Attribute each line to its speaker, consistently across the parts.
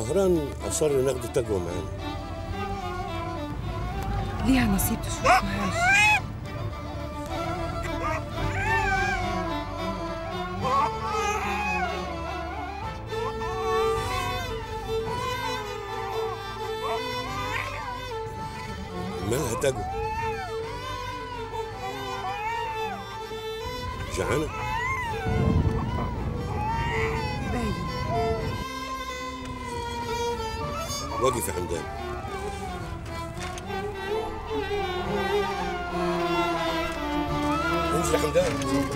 Speaker 1: مهران اصر ناخد تقوى معانا
Speaker 2: ليها نصيب تشوفهاش
Speaker 1: مالها تقوى جعانة
Speaker 2: باين
Speaker 1: وقف يا حمدان انزل يا حمدان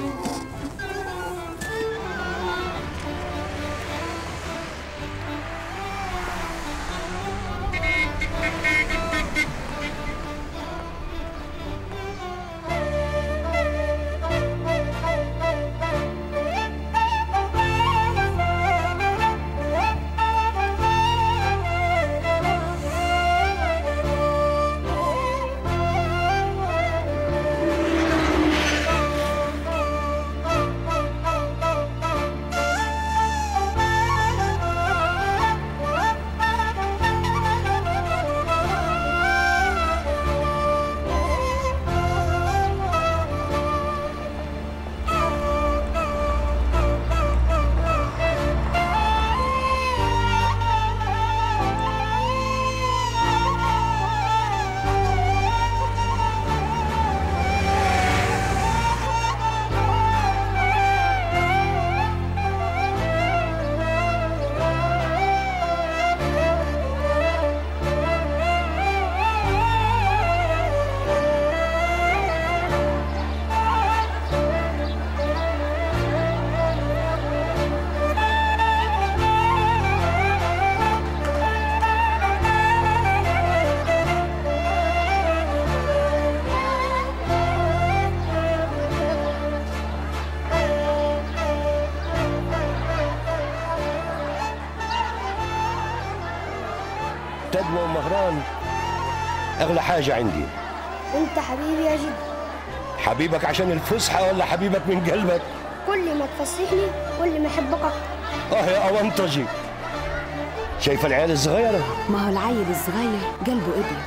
Speaker 3: تقوى ومهران اغلى حاجه عندي
Speaker 4: انت حبيبي يا جد
Speaker 3: حبيبك عشان الفسحه ولا حبيبك من قلبك
Speaker 4: كل ما تفسحني كل ما احبك اكتر
Speaker 3: اه يا اونطجي شايفه العيال الصغيره
Speaker 5: ما هو العيل الصغير قلبه ابيض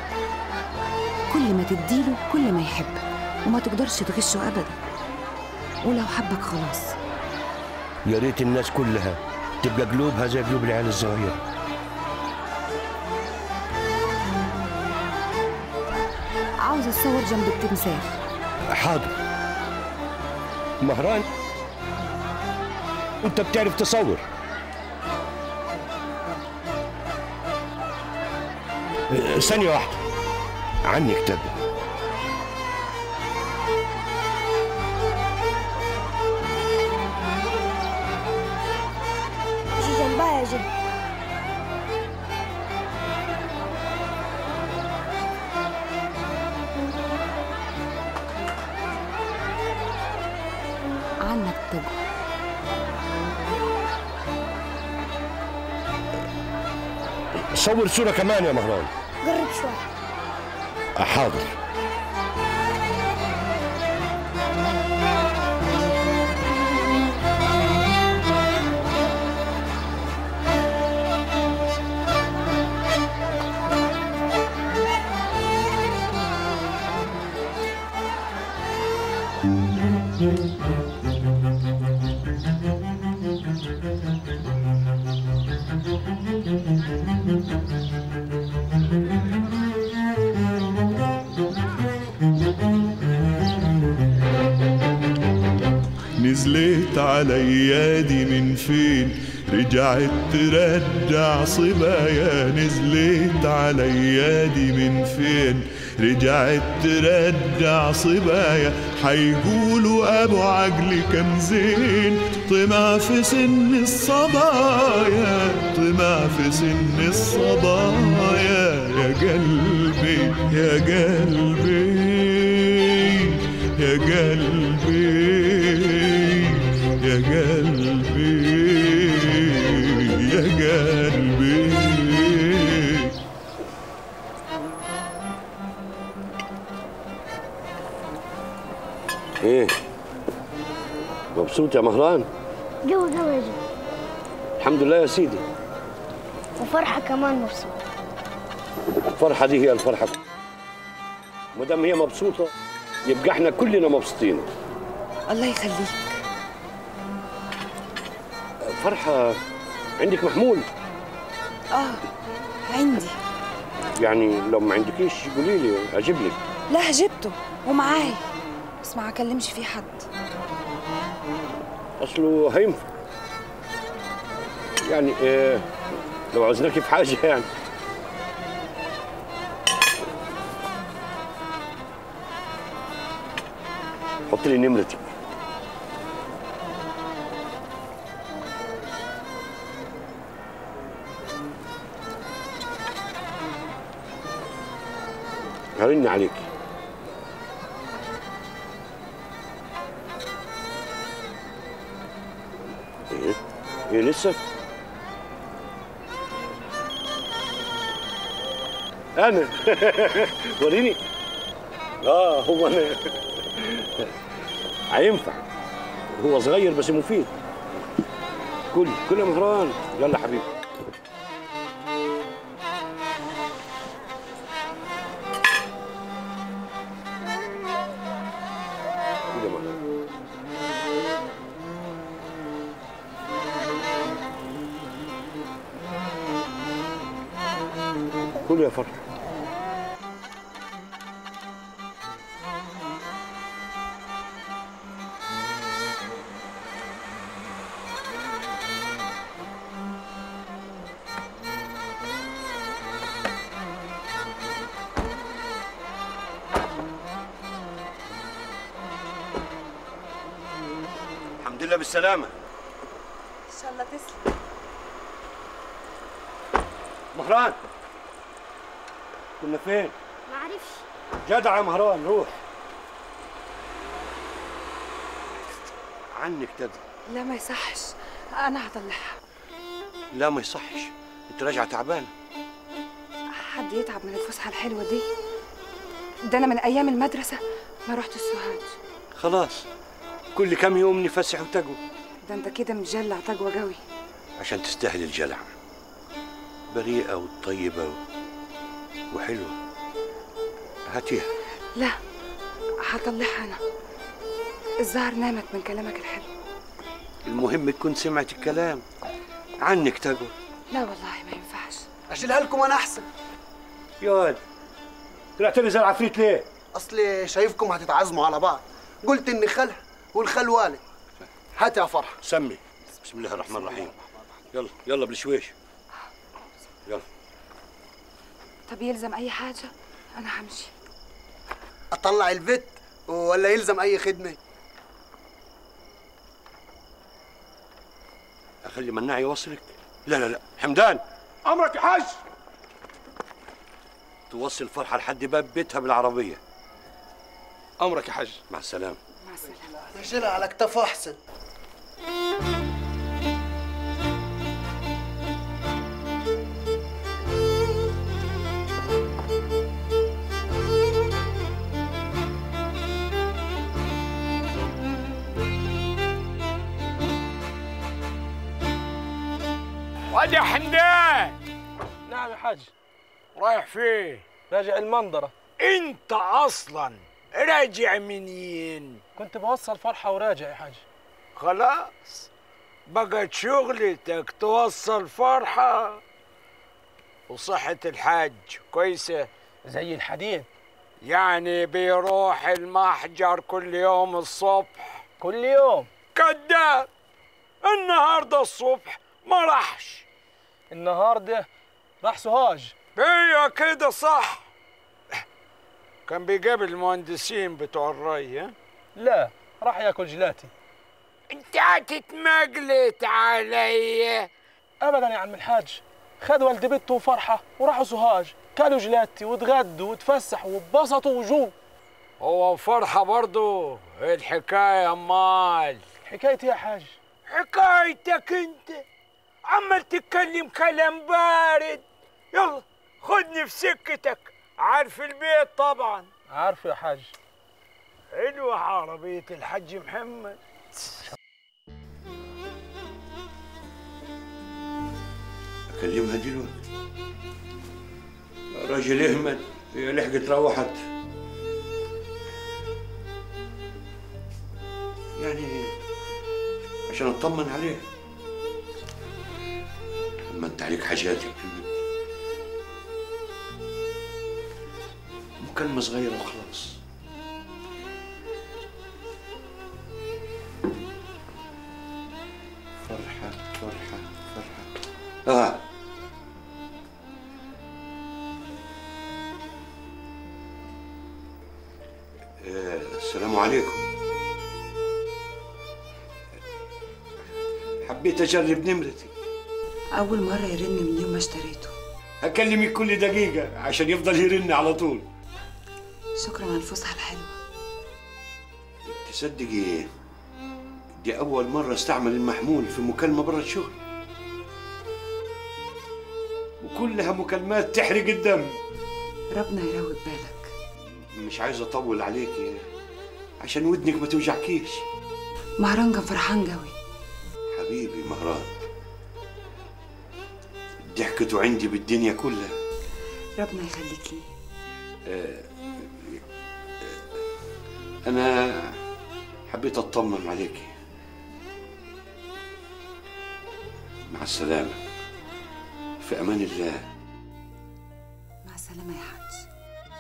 Speaker 5: كل ما تديله كل ما يحبك وما تقدرش تغشه ابدا ولو حبك خلاص
Speaker 3: يا ريت الناس كلها تبقى قلوبها زي قلوب العيال الصغيره
Speaker 5: عاوز اتصور جنب التمثال
Speaker 3: حاضر مهران انت بتعرف تصور اه، ثانية واحدة عنك تقوى
Speaker 4: مش جنبها يا جد
Speaker 5: عنك تقوى
Speaker 3: صور صورة كمان يا مهران
Speaker 4: جرب شويه
Speaker 3: حاضر
Speaker 6: نزلت على ايادي من فين رجعت ترجع صبايا نزلت على ايادي من فين رجعت ترجع صبايا حيقولوا ابو عقل كان زين طمع في سن الصبايا طمع في سن الصبايا يا قلبي يا قلبي يا قلبي يا قلبي يا قلبي
Speaker 3: ايه مبسوط يا مهران
Speaker 4: جو جو يا جد
Speaker 3: الحمد لله يا سيدي
Speaker 4: وفرحة كمان مبسوط
Speaker 3: الفرحة دي هي الفرحة ما دام هي مبسوطة يبقى احنا كلنا مبسوطين
Speaker 5: الله يخليك
Speaker 3: فرحة عندك محمول
Speaker 5: اه عندي
Speaker 3: يعني لو ما عندكيش قولي لي اجيب لك
Speaker 5: لا جبته ومعاي بس ما اكلمش فيه حد
Speaker 3: اصله هينفع يعني اه لو عاوزناكي في حاجة يعني حط لي نمرتك هرن عليك ايه ايه لسه انا وريني اه هو انا هينفع هو صغير بس مفيد كل كل يا مهران يلا حبيبي كل يا مهران كل يا فرح الحمد لله بالسلامة
Speaker 5: ان شاء الله تسلم
Speaker 3: مهران كنا فين؟
Speaker 4: ما عرفش
Speaker 3: جدع يا مهران روح عنك تدري
Speaker 5: لا ما يصحش انا هطلعها
Speaker 3: لا ما يصحش انت راجعه تعبانه
Speaker 5: حد يتعب من الفسحه الحلوه دي ده انا من ايام المدرسه ما رحت السوهاج
Speaker 3: خلاص كل كام يوم نفسح وتقوى
Speaker 5: ده انت كده مجلع تجوى قوي
Speaker 3: عشان تستاهل الجلع بريئة وطيبة و... وحلوة هاتيها
Speaker 5: لا هطلعها انا الزهر نامت من كلامك الحلو
Speaker 3: المهم تكون سمعت الكلام عنك تقوى
Speaker 5: لا والله ما ينفعش
Speaker 7: اشيلها لكم انا احسن
Speaker 3: يا ولد طلعت لي زي العفريت ليه؟
Speaker 7: اصل شايفكم هتتعازموا على بعض قلت اني خالها والخال والد هات يا فرحه
Speaker 3: سمي بسم الله الرحمن الرحيم يلا يلا بالشويش يلا
Speaker 5: طب يلزم اي حاجه انا همشي
Speaker 7: اطلع البيت ولا يلزم اي خدمه
Speaker 3: اخلي مناع يوصلك لا لا لا حمدان امرك يا حاج توصل فرحه لحد باب بيتها بالعربيه
Speaker 8: امرك يا حاج
Speaker 3: مع السلامه
Speaker 5: مع السلامه
Speaker 7: اشيلها على كتافه احسن
Speaker 9: واد يا حمدان
Speaker 8: نعم يا حاج
Speaker 9: رايح فين؟
Speaker 8: راجع المنظرة
Speaker 9: انت اصلا راجع منين؟
Speaker 8: كنت بوصل فرحة وراجع يا حاج
Speaker 9: خلاص بقت شغلتك توصل فرحة وصحة الحاج كويسة
Speaker 8: زي الحديد
Speaker 9: يعني بيروح المحجر كل يوم الصبح
Speaker 8: كل يوم
Speaker 9: كذاب النهارده الصبح ما راحش
Speaker 8: النهاردة راح سوهاج
Speaker 9: هي كده صح كان بيقابل المهندسين بتوع الري ها؟
Speaker 8: لا راح ياكل جلاتي
Speaker 9: انت هتتمجلت عليا
Speaker 8: ابدا يا عم الحاج خد والد بنته وفرحة وراحوا سوهاج كلوا جلاتي واتغدوا واتفسحوا واتبسطوا وجو
Speaker 9: هو فرحة برضو ايه الحكاية امال
Speaker 8: حكايتي يا حاج
Speaker 9: حكايتك انت عمال تتكلم كلام بارد يلا خدني في سكتك عارف البيت طبعا
Speaker 8: عارف يا حاج
Speaker 9: حلوة عربية الحاج محمد
Speaker 3: اكلمها دلوقتي راجل اهمل هي لحقت روحت يعني عشان اطمن عليها اما انت عليك حاجاتك مكالمة صغيرة وخلاص فرحة فرحة فرحة آه آه، السلام عليكم حبيت أجرب نمرتي
Speaker 2: أول مرة يرن من يوم ما اشتريته
Speaker 3: هكلمك كل دقيقة عشان يفضل يرن على طول
Speaker 2: شكرا على الفسحة الحلوة
Speaker 3: تصدقي ايه دي أول مرة استعمل المحمول في مكالمة برا الشغل وكلها مكالمات تحرق الدم
Speaker 2: ربنا يروق بالك
Speaker 3: مش عايز أطول عليكي عشان ودنك ما توجعكيش
Speaker 2: مهران كان فرحان قوي
Speaker 3: حبيبي مهران ضحكته عندي بالدنيا كلها
Speaker 2: ربنا يخليك لي
Speaker 3: آه، أنا حبيت أطمن عليكي مع السلامة في أمان الله
Speaker 2: مع السلامة يا حاج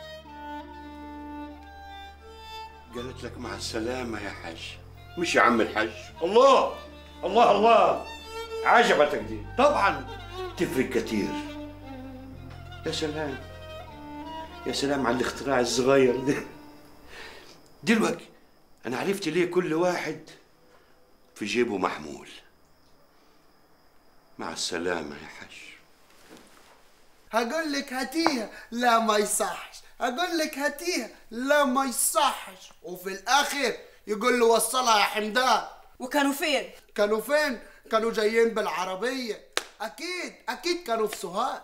Speaker 3: قالت لك مع السلامة يا حاج مش يا عم الحاج الله الله الله عجبتك دي طبعا تفرق كتير يا سلام يا سلام على الاختراع الصغير ده دلوقتي انا عرفت ليه كل واحد في جيبه محمول مع السلامة يا حاج
Speaker 7: هقول لك هاتيها لا ما يصحش هقول لك هاتيها لا ما يصحش وفي الاخر يقول له وصلها يا حمدان
Speaker 2: وكانوا فين؟
Speaker 7: كانوا فين كانوا جايين بالعربية اكيد اكيد كانوا في سوهاج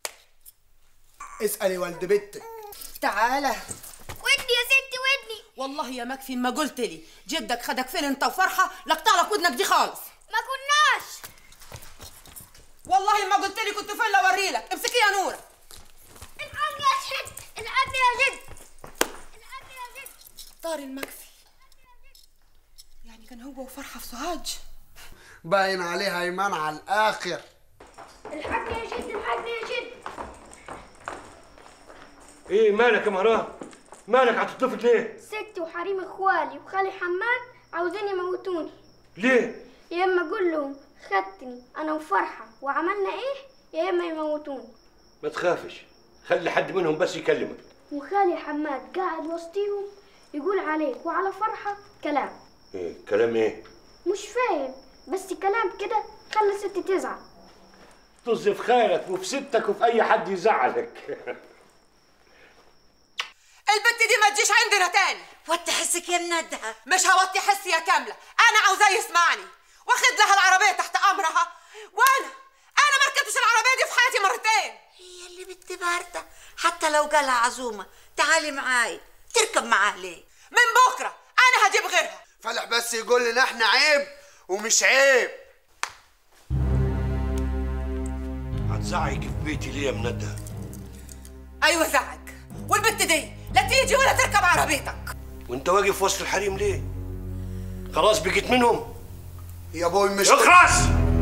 Speaker 7: اسألي والد بنتك
Speaker 10: تعالى
Speaker 4: ودني يا ستي ودني
Speaker 10: والله يا مكفي ما قلت لي جدك خدك فين انت وفرحه لقطع لك ودنك دي خالص
Speaker 4: ما كناش
Speaker 10: والله ما قلت لي كنت فين لو اوري لك امسكي يا نوره
Speaker 4: العب يا جد العب يا جد العب يا جد
Speaker 10: طار المكفي يعني كان هو وفرحه في سوهاج
Speaker 7: باين عليها ايمان على الاخر
Speaker 4: الحق يا جد الحق يا جد
Speaker 3: ايه مالك يا مهران مالك هتطفل ليه
Speaker 4: ستي وحريم اخوالي وخالي حماد عاوزين يموتوني
Speaker 3: ليه
Speaker 4: يا اما اقول لهم خدتني انا وفرحه وعملنا ايه يا اما يموتوني
Speaker 3: ما تخافش خلي حد منهم بس يكلمك
Speaker 4: وخالي حماد قاعد وسطيهم يقول عليك وعلى فرحه كلام
Speaker 3: ايه كلام ايه
Speaker 4: مش فاهم بس كلام كده خلى ستي تزعل
Speaker 3: طز في خيرك وفي ستك وفي اي حد يزعلك
Speaker 10: البت دي ما تجيش عندنا تاني
Speaker 11: وطي حسك يا مندها
Speaker 10: مش هوطي حسي يا كامله انا عاوزاه يسمعني واخد لها العربيه تحت امرها وانا انا ما ركبتش العربيه دي في حياتي مرتين
Speaker 11: هي اللي بنت باردة حتى لو قالها عزومة تعالي معاي تركب معاه ليه
Speaker 10: من بكره انا هجيب غيرها
Speaker 7: فلح بس يقول لنا احنا عيب ومش عيب
Speaker 3: هتزعق في بيتي ليه يا مندى
Speaker 10: ايوه زعق والبت دي لا تيجي ولا تركب عربيتك
Speaker 3: وانت واقف وسط الحريم ليه خلاص بقيت منهم
Speaker 7: يا ابوي مش
Speaker 3: اخرس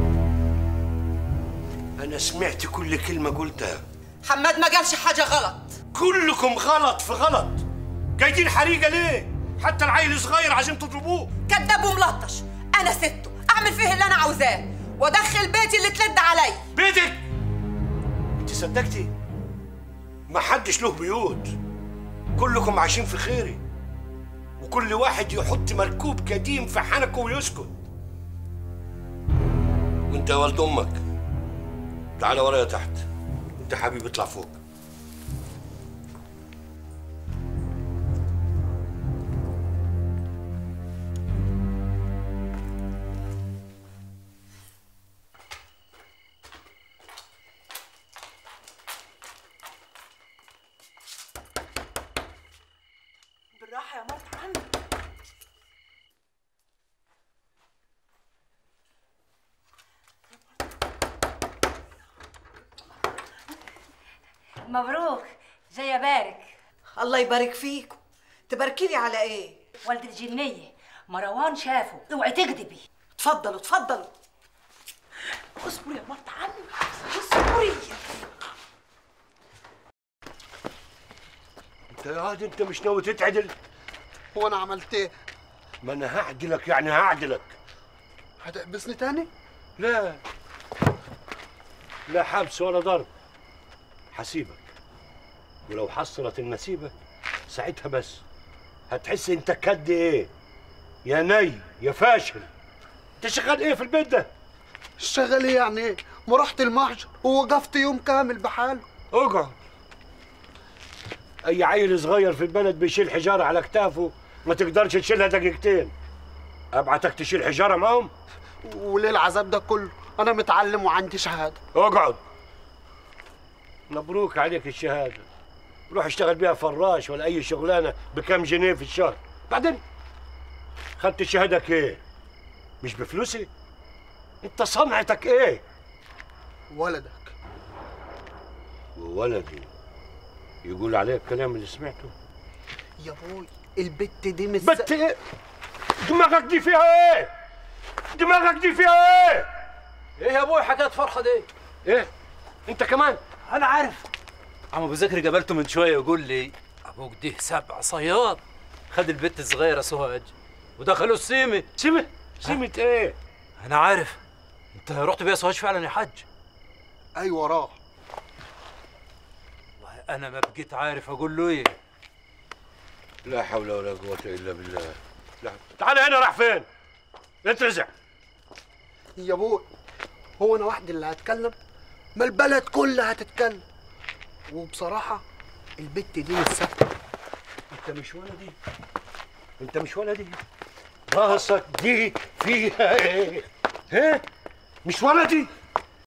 Speaker 3: انا سمعت كل كلمه قلتها
Speaker 10: حماد ما قالش حاجه غلط
Speaker 3: كلكم غلط في غلط جايين حريقه ليه حتى العيل الصغير عايزين تضربوه
Speaker 10: كذاب وملطش انا سته اعمل فيه اللي انا عاوزاه وادخل بيتي اللي تلد علي
Speaker 3: بيتك انت صدقتي ما حدش له بيوت كلكم عايشين في خيري وكل واحد يحط مركوب قديم في حنكه ويسكت وانت يا ولد امك تعال ورايا تحت انت حبيبي اطلع فوق
Speaker 10: بالراحه يا مرت عمي
Speaker 12: مبروك جاي ابارك
Speaker 11: الله يبارك فيكم تباركي لي على ايه
Speaker 12: والد الجنيه مروان شافه اوعي تكذبي
Speaker 11: اتفضلوا اتفضلوا
Speaker 12: اصبري يا مرت عمي اصبري
Speaker 3: انت يا هادي انت مش ناوي تتعدل
Speaker 7: هو انا عملت ايه
Speaker 3: ما انا هعدلك يعني هعدلك
Speaker 7: هتحبسني تاني
Speaker 3: لا لا حبس ولا ضرب حسيبك ولو حصلت النسيبة ساعتها بس هتحس انت كد ايه يا ني يا فاشل انت شغال ايه في البيت ده
Speaker 7: شغال ايه يعني ايه ما رحت المحجر ووقفت يوم كامل بحاله
Speaker 3: اقعد اي عيل صغير في البلد بيشيل حجارة على كتافه ما تقدرش تشيلها دقيقتين ابعتك تشيل حجارة معهم
Speaker 7: وليه العذاب ده كله انا متعلم وعندي شهاده
Speaker 3: اقعد مبروك عليك الشهادة روح اشتغل بيها فراش ولا أي شغلانة بكم جنيه في الشهر بعدين خدت شهادك ايه؟ مش بفلوسي؟ انت صنعتك ايه؟
Speaker 7: ولدك
Speaker 3: وولدي يقول عليك الكلام اللي سمعته
Speaker 7: يا بوي البت دي مش
Speaker 3: بت ايه؟ دماغك دي فيها ايه؟ دماغك دي فيها ايه؟
Speaker 8: ايه يا ابوي حكايه فرحه دي
Speaker 3: ايه؟ انت كمان؟
Speaker 8: انا عارف عم ابو زكري قابلته من شويه يقول لي ابوك ده سبع صياد خد البت الصغيره سهاج ودخلوا السيمه
Speaker 3: سيمه؟ سيمه ايه؟
Speaker 8: انا عارف انت رحت بيها سهاج فعلا يا حاج
Speaker 7: ايوه راح
Speaker 8: والله انا ما بقيت عارف اقول له ايه
Speaker 3: لا حول ولا قوة إلا بالله لا تعال هنا راح فين؟ اترزع
Speaker 7: يا بوي هو انا وحدي اللي هتكلم ما البلد كلها هتتكلم وبصراحه البت دي مش ثابته
Speaker 3: انت مش ولدي انت مش ولدي راسك دي فيها ايه؟ ها؟ مش ولدي